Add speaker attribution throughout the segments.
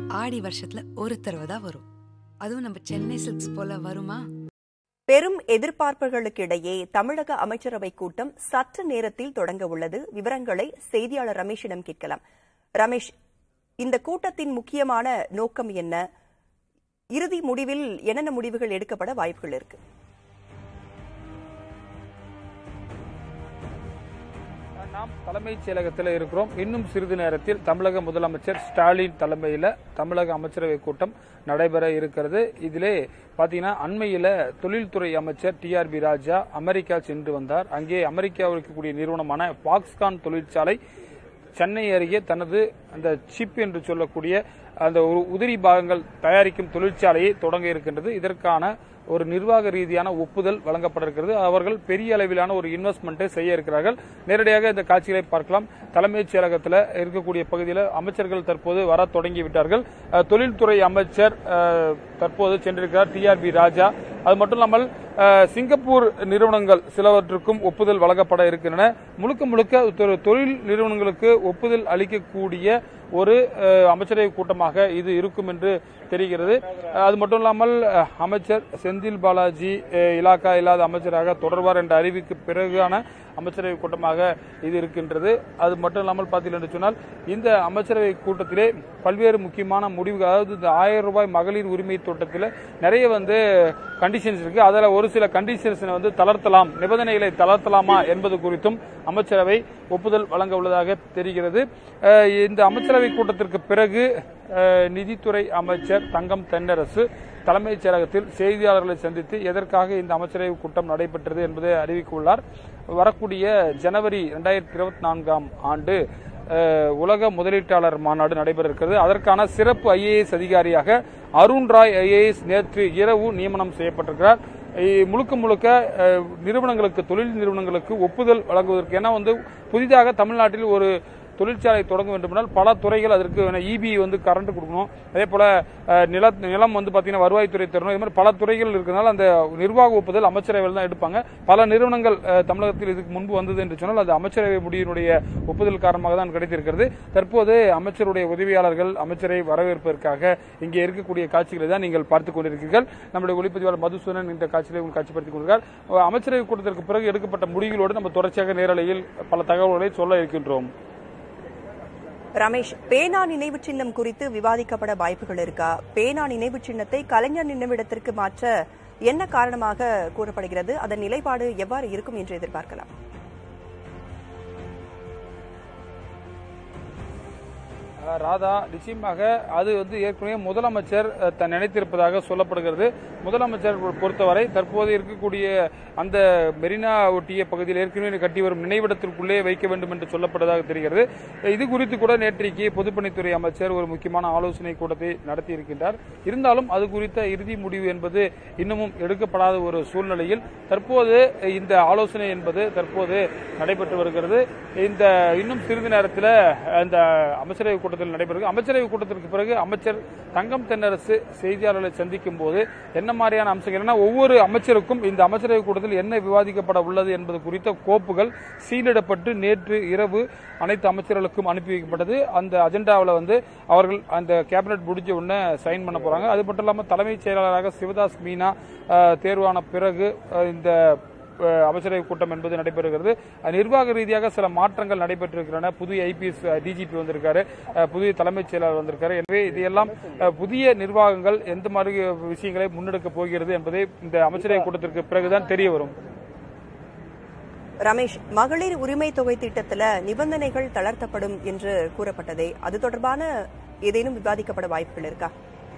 Speaker 1: ஆடி வருஷத்துல ஒரு தடவை தான் வரும் அதுவும் நம்ம சென்னை சில்க்ஸ் போல வருமா
Speaker 2: பெரும் எதிர்பார்ப்புகளுக்கு இடையே தமிழக அமைச்சரவை கூட்டம் சற்று நேரத்தில் தொடங்க உள்ளது விவரங்களை செய்தியாளர் ரமேஷிடம் கேட்கலாம் ரமேஷ் இந்த கூட்டத்தின் முக்கியமான நோக்கம் என்ன இறுதி முடிவில் என்னென்ன முடிவுகள் எடுக்கப்பட வாய்ப்புகள் இருக்கு
Speaker 3: நாம் தலைமைச் செயலகத்தில் இருக்கிறோம் இன்னும் சிறிது நேரத்தில் தமிழக முதலமைச்சர் ஸ்டாலின் தலைமையில் தமிழக அமைச்சரவை கூட்டம் நடைபெற இருக்கிறது இதிலே பாத்தீங்கன்னா அண்மையில தொழில்துறை அமைச்சர் டிஆர்பி ராஜா அமெரிக்கா சென்று வந்தார் அங்கே அமெரிக்காவில் இருக்கக்கூடிய நிறுவனமான பாக்ஸ்கான் தொழிற்சாலை சென்னை அருகே தனது அந்த சிப் என்று சொல்லக்கூடிய அந்த ஒரு உதிரி பாகங்கள் தயாரிக்கும் தொழிற்சாலையை தொடங்க இருக்கின்றது இதற்கான ஒரு நிர்வாக ரீதியான ஒப்புதல் வழங்கப்பட இருக்கிறது அவர்கள் பெரிய அளவிலான ஒரு இன்வெஸ்ட்மெண்ட்டை செய்ய இருக்கிறார்கள் நேரடியாக இந்த காட்சிகளை பார்க்கலாம் தலைமைச் செயலகத்தில் இருக்கக்கூடிய பகுதியில் அமைச்சர்கள் தற்போது வர தொடங்கி விட்டார்கள் அஹ், தொழில்துறை அமைச்சர் அஹ், தற்போது சென்றிருக்கிறார் டிஆர்பி ராஜா அது மட்டும் இல்லாமல் அஹ், சிங்கப்பூர் நிறுவனங்கள் சிலவற்றுக்கும் ஒப்புதல் வழங்கப்பட இருக்கின்றன முழுக்க முழுக்க தொ- தொழில் நிறுவனங்களுக்கு ஒப்புதல் அளிக்கக்கூடிய ஒரு அஹ், அமைச்சரவை கூட்டமாக இது இருக்கும் என்று தெரிகிறது அஹ், அது மட்டும் இல்லாமல் அஹ், அமைச்சர் செந்தில் பாலாஜி அஹ், இலாக்கா இல்லாத அமைச்சராக தொடர்வார் என்ற அறிவிக்கு பிறகான அமைச்சரவை கூட்டமாக இது இருக்கின்றது அது மட்டும் இல்லாமல் பார்த்தீர்கள் என்று சொன்னால் இந்த அமைச்சரவை கூட்டத்திலே பல்வேறு முக்கியமான முடிவுகள் அதாவது இந்த ஆயிரம் ரூபாய் மகளிர் உரிமை தோட்டத்தில் நிறைய வந்து கண்டிஷன்ஸ் இருக்கு அதில் ஒரு சில கண்டிஷன்ஸ் வந்து தளர்த்தலாம் நிபந்தனைகளை தளர்த்தலாமா என்பது குறித்தும் அமைச்சரவை ஒப்புதல் வழங்க உள்ளதாக தெரிகிறது அஹ் இந்த அமைச்சரவை கூட்டத்திற்கு பிறகு அஹ், நிதித்துறை அமைச்சர் தங்கம் தென்னரசு தலைமைச் செயலகத்தில் செய்தியாளர்களை சந்தித்து எதற்காக இந்த அமைச்சரவை கூட்டம் நடைபெற்றது என்பதை அறிவிக்க உள்ளார் வரக்கூடிய ஜனவரி இரண்டாயிரத்தி இருபத்தி நான்காம் ஆண்டு அஹ், உலக முதலீட்டாளர் மாநாடு நடைபெற இருக்கிறது அதற்கான சிறப்பு ஐஏஎஸ் அதிகாரியாக அருண் ராய் ஐஏஎஸ் நேற்று இரவு நியமனம் செய்யப்பட்டிருக்கிறார் இ- முழுக்க முழுக்க அஹ், நிறுவனங்களுக்கு தொழில் நிறுவனங்களுக்கு ஒப்புதல் வழங்குவதற்கு ஏன்னா வந்து புதிதாக தமிழ்நாட்டில் ஒரு தொழிற்சாலை தொடங்க வேண்டுமென்றால் பல துறைகள் அதற்கு இபி வந்து கரண்ட் கொடுக்கணும் அதே போல அஹ், நில நிலம் வந்து பார்த்தீங்கன்னா வருவாய்த்துறை தரணும் இது மாதிரி பல துறைகள் இருக்கிறதுனால அந்த நிர்வாக ஒப்புதல் அமைச்சரவையில் தான் எடுப்பாங்க பல நிறுவனங்கள் அஹ், தமிழகத்தில் இதுக்கு முன்பு வந்தது என்று சொன்னால் அது அமைச்சரவை முடிவினுடைய ஒப்புதல் காரணமாக தான் கிடைத்திருக்கிறது தற்போது அமைச்சருடைய உதவியாளர்கள் அமைச்சரை வரவேற்பதற்காக இங்கே இருக்கக்கூடிய காட்சிகளை தான் நீங்கள் பார்த்துக் கொண்டிருக்கிறீர்கள் நம்முடைய ஒளிப்பதிவாளர் மதுசூதனன் இந்த காட்சிகளை உங்களுக்கு காட்சிப்படுத்திக் கொண்டிருக்கிறார் அஹ், அமைச்சரவை கூட்டத்திற்கு பிறகு எடுக்கப்பட்ட முடிவுகளோடு நம்ம தொடர்ச்சியாக நேரலையில் பல தகவல்களை சொல்ல இருக்கின்றோம்
Speaker 2: ரமேஷ் பேனா நினைவு சின்னம் குறித்து விவாதிக்கப்பட வாய்ப்புகள் இருக்கா பேனா நினைவு சின்னத்தை கலைஞர் நினைவிடத்திற்கு மாற்ற என்ன காரணமாக கூறப்படுகிறது அதன் நிலைப்பாடு எவ்வாறு இருக்கும் என்று எதிர்பார்க்கலாம்
Speaker 3: அஹ் ராதா நிச்சயமாக அது வந்து ஏற்கனவே முதலமைச்சர் அஹ், த- நினைத்திருப்பதாக சொல்லப்படுகிறது முதலமைச்சர் பொறுத்தவரை தற்போது இருக்கக்கூடிய அந்த மெரினா ஒட்டிய பகுதியில் ஏற்கனவே கட்டி வரும் நினைவிடத்திற்குள்ளே வைக்க வேண்டும் என்று சொல்லப்படுவதாக தெரிகிறது இது குறித்து கூட நேற்றைக்கு பொதுப்பணித்துறை அமைச்சர் ஒரு முக்கியமான ஆலோசனை கூட்டத்தை நடத்தி இருக்கின்றார் இருந்தாலும் அது குறித்த இறுதி முடிவு என்பது இன்னமும் எடுக்கப்படாத ஒரு சூழ்நிலையில் தற்போது இந்த ஆலோசனை என்பது தற்போது நடைபெற்று வருகிறது இந்த இன்னும் சிறிது நேரத்தில் இந்த அமைச்சரவை கூட்டத்தில் நடைபெறுகிறது அமைச்சரவை கூட்டத்திற்கு பிறகு அமைச்சர் தங்கம் தென்னரசு செய்தியாளர்களை சந்திக்கும் போது என்ன மாதிரியான அம்சங்கள் ஏன்னா ஒவ்வொரு அமைச்சருக்கும் இந்த அமைச்சரவை கூட்டத்தில் என்ன விவாதிக்கப்பட உள்ளது என்பது குறித்த கோப்புகள் சீலிடப்பட்டு நேற்று இரவு அனைத்து அமைச்சர்களுக்கும் அனுப்பி வைக்கப்பட்டது அந்த அஜெண்டாவில் வந்து அவர்கள் அந்த கேபினெட் முடிஞ்ச உடனே சைன் பண்ண போறாங்க அது மட்டும் இல்லாமல் தலைமைச் செயலாளராக சிவதாஸ் மீனா அஹ், தேர்வான பிறகு அஹ், இந்த அஹ், அமைச்சரவை கூட்டம் என்பது நடைபெறுகிறது அஹ், நிர்வாக ரீதியாக சில மாற்றங்கள் நடைபெற்றிருக்கின்றன புதிய ஐபிஎஸ் டிஜிபி வந்திருக்காரு அஹ், புதிய தலைமைச் செயலாளர் வந்திருக்காரு எனவே இதையெல்லாம் அஹ், புதிய நிர்வாகங்கள் எந்த மாதிரி விஷயங்களை முன்னெடுக்க போகிறது என்பதை இந்த அமைச்சரவை கூட்டத்திற்கு பிறகுதான் தெரிய வரும்
Speaker 2: ரமேஷ் மகளிர் உரிமை தொகை திட்டத்துல நிபந்தனைகள் தளர்த்தப்படும் என்று கூறப்பட்டதே அது தொடர்பான ஏதேனும் விவாதிக்கப்பட வாய்ப்புகள் இருக்கா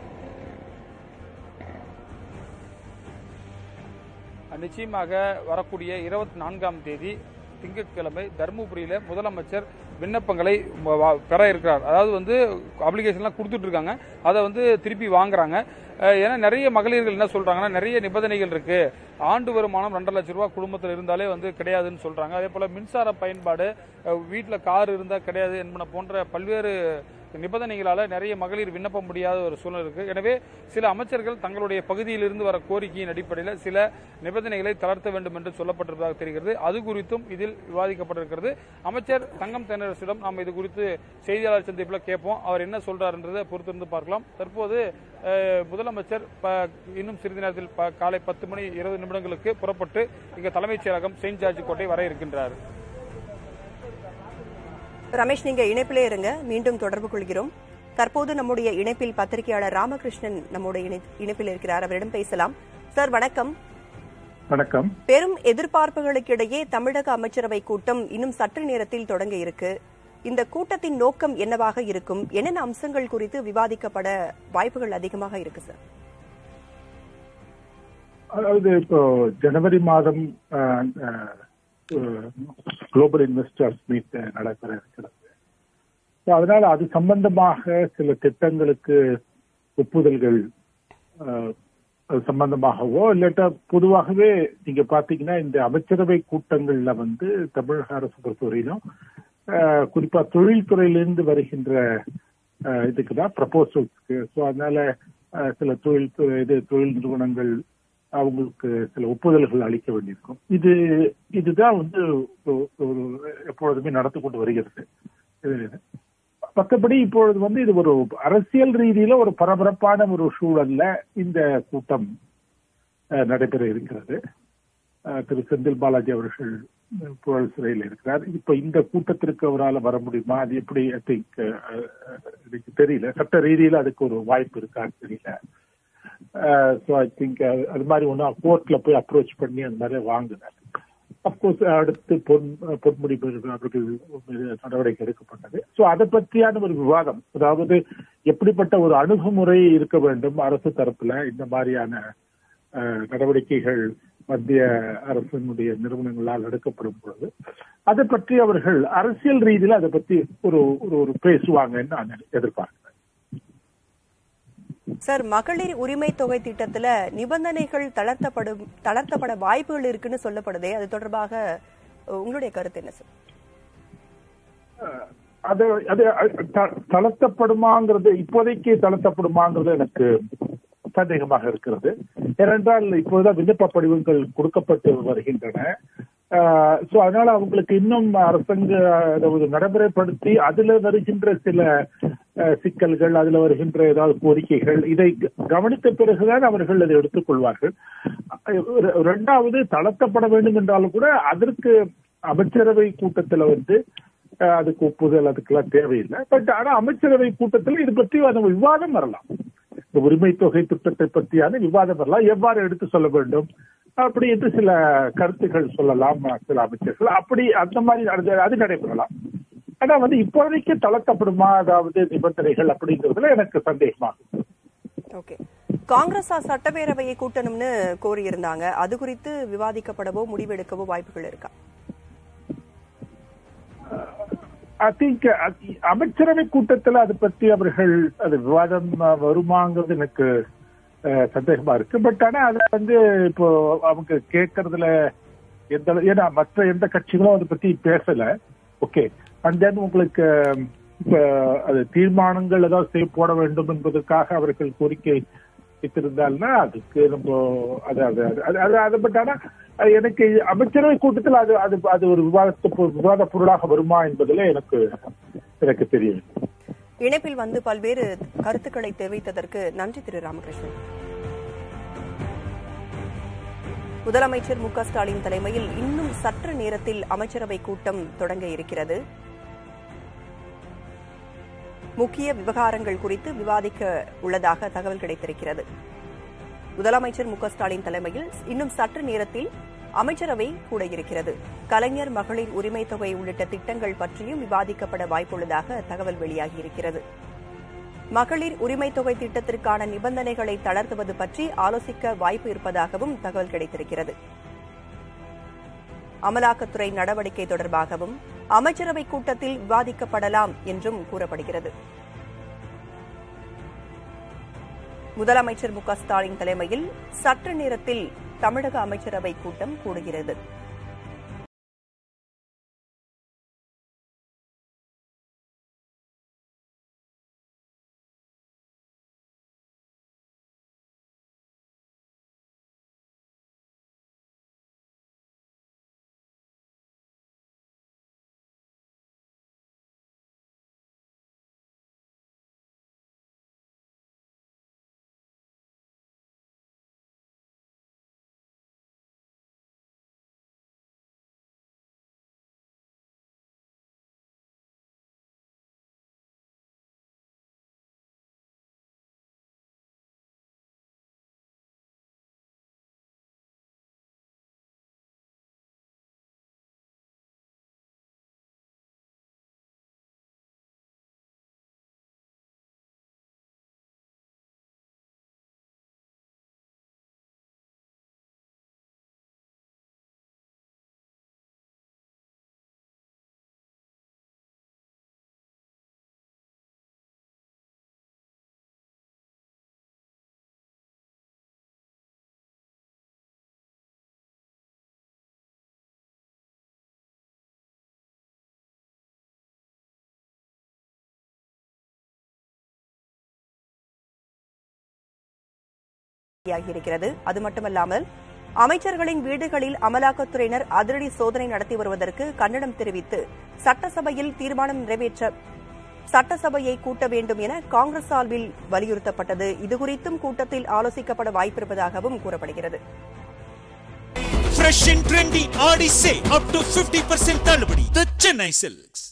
Speaker 3: நிச்சயமாக வரக்கூடிய இருபத்தி நான்காம் தேதி திங்கட்கிழமை தருமபுரியில முதலமைச்சர் விண்ணப்பங்களை வ- வ- பெற இருக்கிறார் அதாவது வந்து அப்ளிகேஷன்லாம் கொடுத்துட்டு இருக்காங்க அதை வந்து திருப்பி வாங்குறாங்க அஹ் ஏன்னா நிறைய மகளிர்கள் என்ன சொல்றாங்கன்னா நிறைய நிபந்தனைகள் இருக்கு ஆண்டு வருமானம் ரெண்டரை லட்சம் ரூபாய் குடும்பத்தில் இருந்தாலே வந்து கிடையாதுன்னு சொல்றாங்க அதே போல மின்சார பயன்பாடு அஹ் வீட்ல கார் இருந்தா கிடையாது என்பன போன்ற பல்வேறு நிபந்தனைகளால நிறைய மகளிர் விண்ணப்ப முடியாத ஒரு சூழ்நிலை இருக்கு எனவே சில அமைச்சர்கள் தங்களுடைய பகுதியிலிருந்து வர கோரிக்கையின் அடிப்படையில் சில நிபந்தனைகளை தளர்த்த வேண்டும் என்று சொல்லப்பட்டிருப்பதாக தெரிகிறது அது குறித்தும் இதில் விவாதிக்கப்பட்டிருக்கிறது அமைச்சர் தங்கம் தென்னரசிடம் நாம் இது குறித்து செய்தியாளர் சந்திப்பில் கேட்போம் அவர் என்ன சொல்றாருன்றதை பொறுத்திருந்து பார்க்கலாம் தற்போது அஹ், முதலமைச்சர் ப- இன்னும் சிறிது நேரத்தில் ப- காலை பத்து மணி இருபது நிமிடங்களுக்கு புறப்பட்டு இங்க தலைமைச் செயலகம் செயின்ட் ஜார்ஜ் கோட்டை வர இருக்கின்றார்
Speaker 2: ரமேஷ் நீங்க இணைப்பிலே இருங்க மீண்டும் தொடர்பு கொள்கிறோம் தற்போது நம்முடைய இணைப்பில் பத்திரிகையாளர் ராமகிருஷ்ணன் நம்முடைய இணை- இணைப்பில் இருக்கிறார் அவரிடம் பேசலாம் சார் வணக்கம்
Speaker 4: வணக்கம்
Speaker 2: பெரும் எதிர்பார்ப்புகளுக்கிடையே தமிழக அமைச்சரவை கூட்டம் இன்னும் சற்று நேரத்தில் தொடங்க இருக்கு இந்த கூட்டத்தின் நோக்கம் என்னவாக இருக்கும் என்னென்ன அம்சங்கள் குறித்து விவாதிக்கப்பட வாய்ப்புகள் அதிகமாக இருக்கு சார்
Speaker 4: அதாவது இப்போ ஜனவரி மாதம் குளோபல் இன்வெஸ்டர்ஸ் மீட் நடைபெற இருக்கிறது So, அதனால அது சம்பந்தமாக சில திட்டங்களுக்கு ஒப்புதல்கள் அஹ், அது சம்பந்தமாகவோ இல்லாட்டா பொதுவாகவே நீங்க பாத்தீங்கன்னா இந்த அமைச்சரவை கூட்டங்கள்ல வந்து தமிழக அரசு பொறுத்தவரையிலும் அஹ், குறிப்பா தொழில்துறையிலிருந்து வருகின்ற அஹ், இதுக்கு தான் ப்ரப்போசல்ஸ்க்கு ஸோ அதனால அஹ், சில தொழில் துறை- இது தொழில் நிறுவனங்கள் அவங்களுக்கு சில ஒப்புதல்கள் அளிக்க வேண்டியிருக்கும் இது இதுதான் வந்து ஒரு- ஒரு எப்பொழுதுமே நடந்து கொண்டு வருகிறது இது மற்றபடி இப்பொழுது வந்து இது ஒரு அரசியல் ரீதியில ஒரு பரபரப்பான ஒரு சூழல்ல இந்த கூட்டம் அஹ், நடைபெற இருக்கிறது அஹ், திரு செந்தில் பாலாஜி அவர்கள் அஹ், புழல் சிறையில் இருக்கிறார் இப்ப இந்த கூட்டத்திற்கு அவரால் வர முடியுமா அது எப்படி ஐ திங்க் எனக்கு தெரியல சட்ட ரீதியில அதுக்கு ஒரு வாய்ப்பு இருக்கான்னு தெரியல ஸோ ஐ திங்க் அது மாதிரி ஒன்றும் கோர்ட்ல போய் அப்ரோச் பண்ணி அந்த மாதிரி வாங்கினார் அப்கோர்ஸ் அடுத்து பொன் பொன்முடி அவர்கள் மீது நடவடிக்கை எடுக்கப்பட்டது ஸோ அதை பற்றியான ஒரு விவாதம் அதாவது எப்படிப்பட்ட ஒரு அணுகுமுறை இருக்க வேண்டும் அரசு தரப்புல இந்த மாதிரியான அஹ், நடவடிக்கைகள் மத்திய அரசினுடைய நிறுவனங்களால் எடுக்கப்படும் பொழுது அதை பற்றி அவர்கள் அரசியல் ரீதியில அதை பத்தி ஒரு ஒரு ஒரு பேசுவாங்கன்னு நான் எதிர்பார்க்கிறேன்
Speaker 2: சார் மகளிர் உரிமை தொகை திட்டத்துல நிபந்தனைகள் தளர்த்தப்படும் தளர்த்தப்பட வாய்ப்புகள் இருக்குன்னு சொல்லப்படுதே அது தொடர்பாக அஹ், உங்களுடைய கருத்து என்ன சார்
Speaker 4: அது அது த- தளர்த்தப்படுமாங்கிறது இப்போதைக்கு தளர்த்தப்படுமாங்கிறது எனக்கு சந்தேகமாக இருக்கிறது ஏனென்றால் இப்போதுதான் விண்ணப்ப படிவங்கள் கொடுக்கப்பட்டு வருகின்றன சோ அதனால அவங்களுக்கு இன்னும் அரசாங்க அதாவது நடைமுறைப்படுத்தி அதுல வருகின்ற சில அஹ், சிக்கல்கள் அதுல வருகின்ற ஏதாவது கோரிக்கைகள் இதை க- கவனித்த பிறகுதான் அவர்கள் அதை எடுத்துக்கொள்வார்கள் அஹ், ஒரு- இரண்டாவது தளர்த்தப்பட வேண்டும் என்றாலும் கூட அதற்கு அமைச்சரவை கூட்டத்துல வந்து அஹ், அதுக்கு ஒப்புதல் அதுக்கெல்லாம் தேவையில்லை பட் ஆனா அமைச்சரவை கூட்டத்தில் இது பற்றி அந்த விவாதம் வரலாம் இந்த உரிமை தொகை திட்டத்தை பற்றியான விவாதம் வரலாம் எவ்வாறு எடுத்து சொல்ல வேண்டும் அப்படி என்று சில கருத்துக்கள் சொல்லலாம் சில அமைச்சர்கள் அப்படி அந்த மாதிரி அது- அது நடைபெறலாம் ஆனா வந்து இப்போதைக்கு தளர்த்தப்படுமா அதாவது நிபந்தனைகள் அப்படிங்கிறதுல எனக்கு சந்தேகமாகும்
Speaker 2: ஓகே காங்கிரஸ் சட்டப்பேரவையை கூட்டணும்னு கோரியிருந்தாங்க அது குறித்து விவாதிக்கப்படவோ முடிவெடுக்கவோ வாய்ப்புகள் இருக்கா
Speaker 4: ஐ திங்க் அமைச்சரவை கூட்டத்தில் அது பற்றி அவர்கள் அது விவாதம் அஹ், வருமாங்கிறது எனக்கு அஹ், சந்தேகமா இருக்கு பட் ஆனா அதை வந்து இப்போ அவங்க கேட்கறதுல எந்த அளவு- ஏன்னா மற்ற எந்த கட்சிகளும் அதை பத்தி பேசல ஓகே அண்ட் தென் உங்களுக்கு அஹ், இப்ப அது தீர்மானங்கள் ஏதாவது செய்ய போட வேண்டும் என்பதற்காக அவர்கள் கோரிக்கை வைத்திருந்தால்னா அதுக்கு நம்ம அது அது அது- அது அது அது பட் ஆனா அது எனக்கு அமைச்சரவை கூட்டத்தில் அது அது அது ஒரு விவாதத்து பொ- விவாத பொருளாக வருமா என்பதில் எனக்கு எனக்கு தெரியவில்லை
Speaker 2: இணைப்பில் வந்து பல்வேறு கருத்துக்களை தெரிவித்ததற்கு நன்றி திரு ராமகிருஷ்ணன் முதலமைச்சர் மு க ஸ்டாலின் தலைமையில் இன்னும் சற்று நேரத்தில் அமைச்சரவை கூட்டம் தொடங்க இருக்கிறது முக்கிய விவகாரங்கள் குறித்து விவாதிக்க உள்ளதாக தகவல் கிடைத்திருக்கிறது முதலமைச்சர் மு க ஸ்டாலின் தலைமையில் இன்னும் சற்று நேரத்தில் அமைச்சரவை கூட இருக்கிறது கலைஞர் மகளிர் உரிமை தொகை உள்ளிட்ட திட்டங்கள் பற்றியும் விவாதிக்கப்பட வாய்ப்புள்ளதாக தகவல் வெளியாகியிருக்கிறது மகளிர் உரிமை தொகை திட்டத்திற்கான நிபந்தனைகளை தளர்த்துவது பற்றி ஆலோசிக்க வாய்ப்பு இருப்பதாகவும் தகவல் கிடைத்திருக்கிறது அமலாக்கத்துறை நடவடிக்கை தொடர்பாகவும் அமைச்சரவை கூட்டத்தில் விவாதிக்கப்படலாம் என்றும் கூறப்படுகிறது முதலமைச்சர் மு க ஸ்டாலின் தலைமையில் சற்று நேரத்தில் தமிழக அமைச்சரவை கூட்டம் கூடுகிறது இருக்கிறது அது மட்டுமல்லாமல் அமைச்சர்களின் வீடுகளில் அமலாக்கத்துறையினர் அதிரடி சோதனை நடத்தி வருவதற்கு கண்டனம் தெரிவித்து சட்டசபையில் தீர்மானம் நிறைவேற்ற சட்டசபையை கூட்ட வேண்டும் என காங்கிரஸ் சார்பில் வலியுறுத்தப்பட்டது இதுகுறித்தும் கூட்டத்தில் ஆலோசிக்கப்பட வாய்ப்பிருப்பதாகவும் கூறப்படுகிறது
Speaker 5: Fresh and trendy Audi sale up to 50% தள்ளுபடி The Chennai Silks.